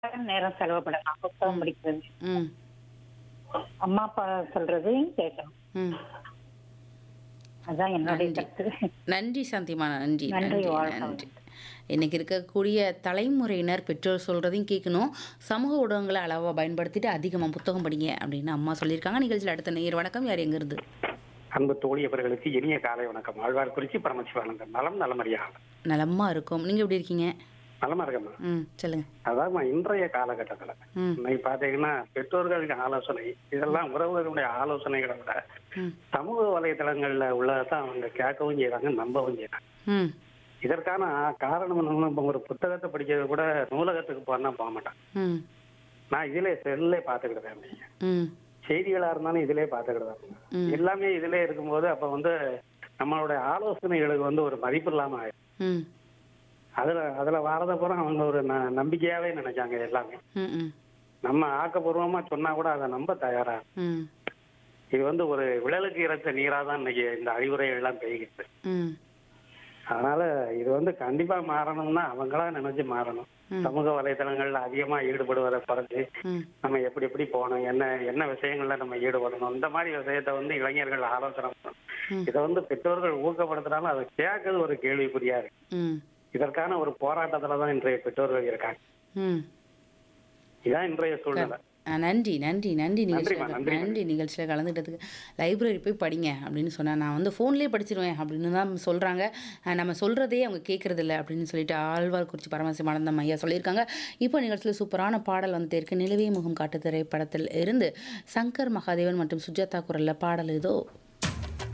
நேரம் செலவுப்படலாம் புத்தகம் படிக்கிறது ம் அம்மா அப்பா சொல்றதையும் கேட்கணும் ம் அதான் என்னுடைய நன்றி. கருத்து நன்றி சாந்திமா நன்றி நன்றி, நன்றி வாழ்க நன்றி இன்னைக்கு இருக்கக்கூடிய தலைமுறையினர் பெற்றோர் சொல்கிறதையும் கேட்கணும் சமூக ஊடகங்களை அளவாக பயன்படுத்திட்டு அதிகமாக புத்தகம் படிங்க அப்படின்னு அம்மா சொல்லியிருக்காங்க நிகழ்ச்சியில் அடுத்த நேர் வணக்கம் யார் எங்கிருந்து அன்பு தோழி அவர்களுக்கு இனிய காலை வணக்கம் ஆழ்வார் குறிச்சி பரமசிவானந்தம் நலம் நலமறியா நலமா இருக்கும் நீங்கள் எப்படி இருக்கீங்க நலமா இருக்கம்மா ம் சொல்லுங்க அதாவது இன்றைய காலகட்டத்துல ம் இன்னைக்கு பாத்தீங்கன்னா பெற்றோர்களுக்கு ஆலோசனை இதெல்லாம் உறவுகளுடைய ஆலோசனைகளை விட ம் சமூக வலைதளங்கள்ல உள்ளதான் அவங்க கேட்கவும் செய்யறாங்க நம்பவும் செய்யறாங்க ம் இதற்கான காரணம் என்னன்னா இப்ப ஒரு புத்தகத்தை படிக்கிறது கூட நூலகத்துக்கு போனா போக மாட்டேன் ம் நான் இதுல செல்லே பாத்துக்கிடுவேன் அப்படிங்க ம் செய்திகளா இருந்தாலும் இதுலயே பாத்துக்கிடுவேன் ம். எல்லாமே இதுல இருக்கும்போது அப்ப வந்து நம்மளுடைய ஆலோசனைகளுக்கு வந்து ஒரு மதிப்பு இல்லாம ஆயிடும் ம் அதுல அதுல வாரத பூரா அவங்க ஒரு ந- நம்பிக்கையாவே நினைச்சாங்க எல்லாமே ம் ம் நம்ம ஆக்கப்பூர்வமா சொன்னா கூட அதை நம்ப தயாரா ம் இது வந்து ஒரு விழலுக்கு இறைச்ச நீரா தான் இன்னைக்கு இந்த அறிவுரைகள் எல்லாம் பெய்கிறது ம் அதனால இது வந்து கண்டிப்பா மாறணும்னா அவங்களா நினைச்சு மாறணும் ம். சமூக வலைதளங்கள்ல அதிகமா ஈடுபடுவதை குறைஞ்சு ம் நம்ம எப்படி எப்படி போகணும் என்ன என்ன விஷயங்கள்ல நம்ம ஈடுபடணும் இந்த மாதிரி விஷயத்த வந்து இளைஞர்கள் ஆலோசனை பண்ணணும் ம். இதை வந்து பெற்றோர்கள் ஊக்கப்படுத்தினாலும் அதை கேட்கறது ஒரு கேள்விக்குறியா இருக்கு ம் இதற்கான ஒரு போராட்டத்துல தான் இன்றைய பெற்றோர்கள் இருக்காங்க ம் இதான் இன்றைய சூழ்நிலை ஆ, நன்றி நன்றி நன்றி நிகழ்ச்சியில் நன்றிம்மா, நன்றி. நன்றி நிகழ்ச்சியில் கலந்துக்கிட்டதுக்கு லைப்ரரி போய் படிங்க அப்படின்னு சொன்னா நான் வந்து ஃபோன்லேயே படிச்சிருவேன் அப்படின்னு தான் சொல்கிறாங்க நம்ம சொல்கிறதே அவங்க கேட்குறதில்ல அப்படின்னு சொல்லிட்டு ஆழ்வார்குறிச்சி பரமசிவானந்தம் ஐயா சொல்லியிருக்காங்க இப்போ நிகழ்ச்சியில் சூப்பரான பாடல் வந்துட்டு இருக்கு நிலவே முகம் காட்டு திரைப்படத்தில் இருந்து சங்கர் மகாதேவன் மற்றும் சுஜாதா குரலில் பாடல் இதோ